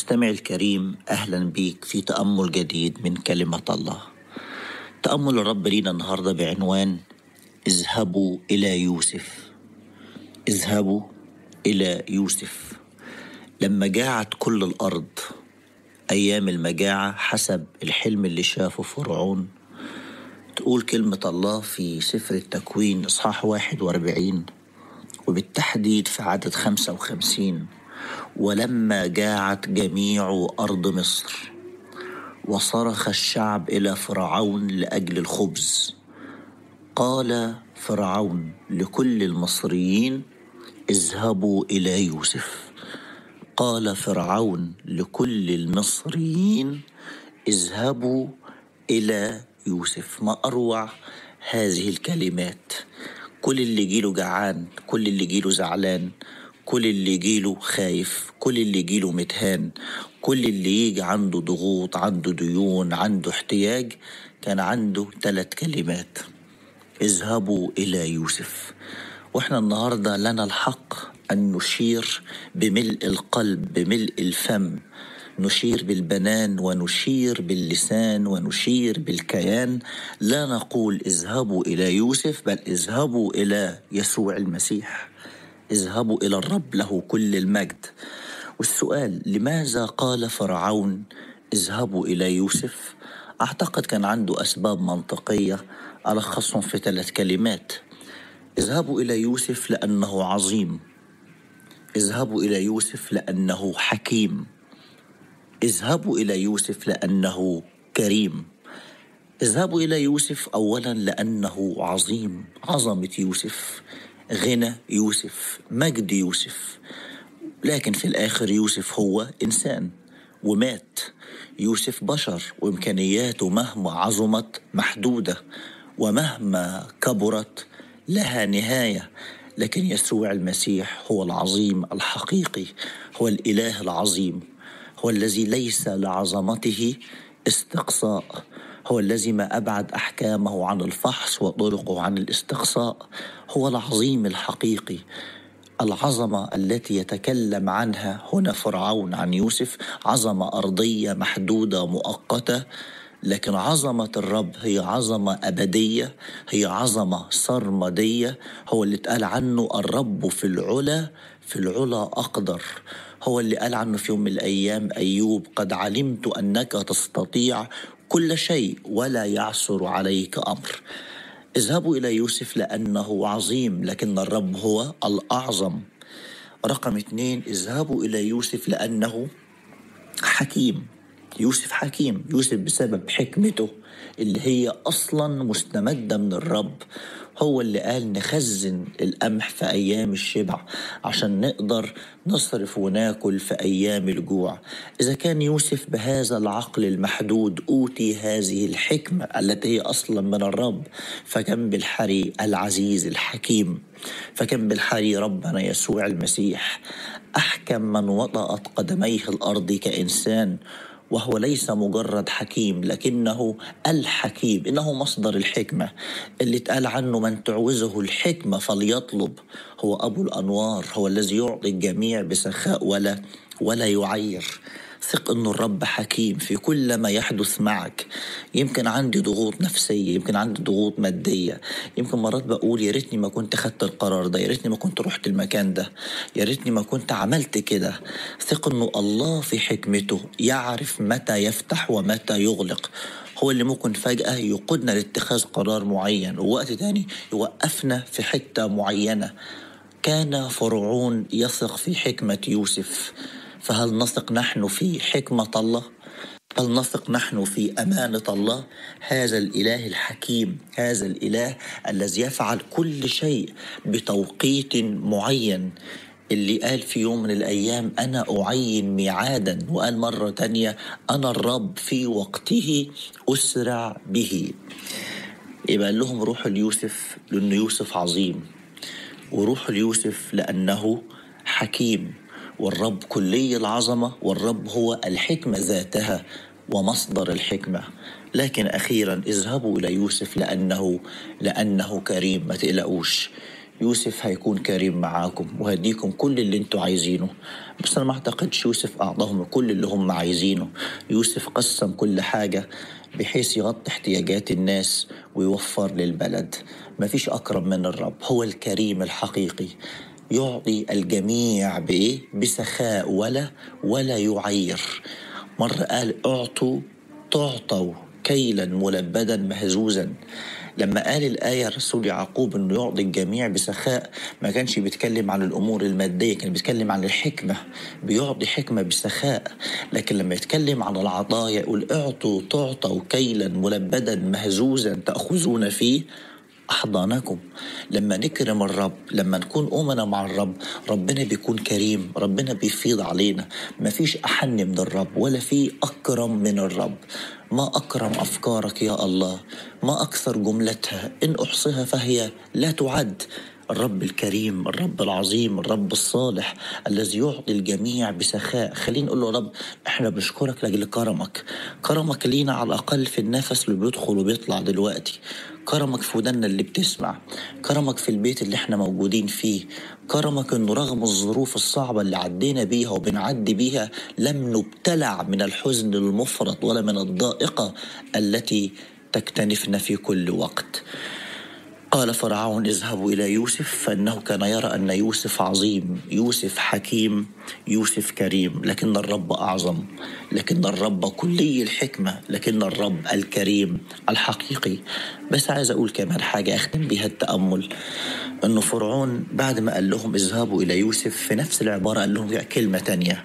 مستمع الكريم أهلا بيك في تأمل جديد من كلمة الله تأمل الرب لينا النهاردة بعنوان اذهبوا إلى يوسف اذهبوا إلى يوسف لما جاعت كل الأرض أيام المجاعة حسب الحلم اللي شافه فرعون تقول كلمة الله في سفر التكوين إصحاح 41 وبالتحديد في عدد 55 ولما جاعت جميع أرض مصر وصرخ الشعب إلى فرعون لأجل الخبز قال فرعون لكل المصريين اذهبوا إلى يوسف قال فرعون لكل المصريين اذهبوا إلى يوسف ما أروع هذه الكلمات كل اللي جيله جعان كل اللي جيله زعلان كل اللي جيله خايف كل اللي جيله متهان كل اللي يجي عنده ضغوط عنده ديون عنده احتياج كان عنده ثلاث كلمات اذهبوا إلى يوسف واحنا النهاردة لنا الحق أن نشير بملء القلب بملء الفم نشير بالبنان ونشير باللسان ونشير بالكيان لا نقول اذهبوا الى يوسف بل اذهبوا الى يسوع المسيح اذهبوا الى الرب له كل المجد والسؤال لماذا قال فرعون اذهبوا الى يوسف اعتقد كان عنده اسباب منطقيه الخصهم في ثلاث كلمات اذهبوا الى يوسف لانه عظيم اذهبوا الى يوسف لانه حكيم اذهبوا الى يوسف لانه كريم اذهبوا الى يوسف اولا لانه عظيم عظمه يوسف غنى يوسف مجد يوسف لكن في الاخر يوسف هو انسان ومات يوسف بشر وامكانياته مهما عظمت محدوده ومهما كبرت لها نهايه لكن يسوع المسيح هو العظيم الحقيقي هو الاله العظيم هو الذي ليس لعظمته استقصاء هو الذي ما ابعد احكامه عن الفحص وطرقه عن الاستقصاء هو العظيم الحقيقي العظمه التي يتكلم عنها هنا فرعون عن يوسف عظمه ارضيه محدوده مؤقته لكن عظمة الرب هي عظمة أبدية هي عظمة سرمدية هو اللي اتقال عنه الرب في العلا في العلا أقدر هو اللي قال عنه في يوم من الأيام أيوب قد علمت أنك تستطيع كل شيء ولا يعثر عليك أمر اذهبوا إلى يوسف لأنه عظيم لكن الرب هو الأعظم رقم اثنين اذهبوا إلى يوسف لأنه حكيم يوسف حكيم يوسف بسبب حكمته اللي هي اصلا مستمده من الرب هو اللي قال نخزن القمح في ايام الشبع عشان نقدر نصرف وناكل في ايام الجوع اذا كان يوسف بهذا العقل المحدود اوتي هذه الحكمه التي هي اصلا من الرب فكم بالحري العزيز الحكيم فكم بالحري ربنا يسوع المسيح احكم من وطأت قدميه الارض كانسان وهو ليس مجرد حكيم لكنه الحكيم انه مصدر الحكمه اللي اتقال عنه من تعوزه الحكمه فليطلب هو ابو الانوار هو الذي يعطي الجميع بسخاء ولا ولا يعير ثق انه الرب حكيم في كل ما يحدث معك يمكن عندي ضغوط نفسيه يمكن عندي ضغوط ماديه يمكن مرات بقول يا ريتني ما كنت خدت القرار ده يا ريتني ما كنت رحت المكان ده يا ريتني ما كنت عملت كده ثق انه الله في حكمته يعرف متى يفتح ومتى يغلق هو اللي ممكن فجأة يقودنا لاتخاذ قرار معين ووقت تاني يوقفنا في حتة معينة كان فرعون يثق في حكمة يوسف فهل نثق نحن في حكمة الله؟ هل نثق نحن في أمانة الله؟ هذا الإله الحكيم، هذا الإله الذي يفعل كل شيء بتوقيت معين اللي قال في يوم من الأيام أنا أعين ميعادا وقال مرة تانية أنا الرب في وقته أسرع به يبقى قال لهم روحوا ليوسف لأن يوسف عظيم وروحوا ليوسف لأنه حكيم والرب كلي العظمة والرب هو الحكمة ذاتها ومصدر الحكمة لكن أخيرا اذهبوا إلى يوسف لأنه لأنه كريم ما تقلقوش يوسف هيكون كريم معاكم وهديكم كل اللي انتوا عايزينه بس انا ما اعتقدش يوسف اعطاهم كل اللي هم عايزينه يوسف قسم كل حاجة بحيث يغطي احتياجات الناس ويوفر للبلد ما فيش أكرم من الرب هو الكريم الحقيقي يعطي الجميع بإيه؟ بسخاء ولا ولا يعير مرة قال اعطوا تعطوا كيلا ملبدا مهزوزا لما قال الآية الرسول يعقوب أنه يعطي الجميع بسخاء ما كانش بيتكلم عن الأمور المادية كان بيتكلم عن الحكمة بيعطي حكمة بسخاء لكن لما يتكلم عن العطايا يقول اعطوا تعطوا كيلا ملبدا مهزوزا تأخذون فيه أحضانكم لما نكرم الرب لما نكون أمنا مع الرب ربنا بيكون كريم ربنا بيفيض علينا ما فيش أحن من الرب ولا في أكرم من الرب ما أكرم أفكارك يا الله ما أكثر جملتها إن أحصيها فهي لا تعد الرب الكريم الرب العظيم الرب الصالح الذي يعطي الجميع بسخاء خلينا نقول له رب احنا بنشكرك لاجل كرمك كرمك لينا على الاقل في النفس اللي بيدخل وبيطلع دلوقتي كرمك في ودنا اللي بتسمع كرمك في البيت اللي احنا موجودين فيه كرمك انه رغم الظروف الصعبة اللي عدينا بيها وبنعدي بيها لم نبتلع من الحزن المفرط ولا من الضائقة التي تكتنفنا في كل وقت قال فرعون اذهبوا الى يوسف فانه كان يرى ان يوسف عظيم يوسف حكيم يوسف كريم لكن الرب اعظم لكن الرب كلي الحكمه لكن الرب الكريم الحقيقي بس عايز اقول كمان حاجه اختم بها التامل انه فرعون بعد ما قال لهم اذهبوا الى يوسف في نفس العباره قال لهم كلمه تانية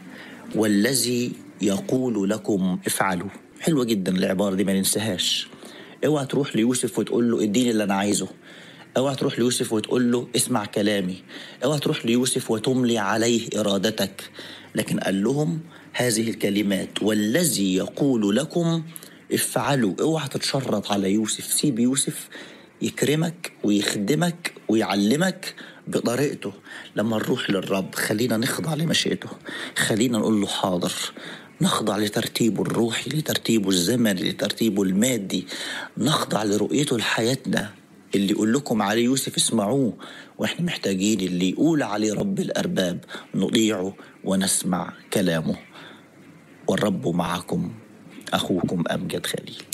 والذي يقول لكم افعلوا حلوه جدا العباره دي ما ننساهاش اوعى تروح ليوسف وتقول له اديني اللي انا عايزه اوعى تروح ليوسف وتقول له اسمع كلامي اوعى تروح ليوسف وتملي عليه ارادتك لكن قال لهم هذه الكلمات والذي يقول لكم افعلوا اوعى تتشرط على يوسف سيب يوسف يكرمك ويخدمك ويعلمك بطريقته لما نروح للرب خلينا نخضع لمشيئته خلينا نقول له حاضر نخضع لترتيبه الروحي لترتيبه الزمني لترتيبه المادي نخضع لرؤيته لحياتنا اللي يقول لكم عليه يوسف اسمعوه واحنا محتاجين اللي يقول عليه رب الارباب نطيعه ونسمع كلامه والرب معكم اخوكم امجد خليل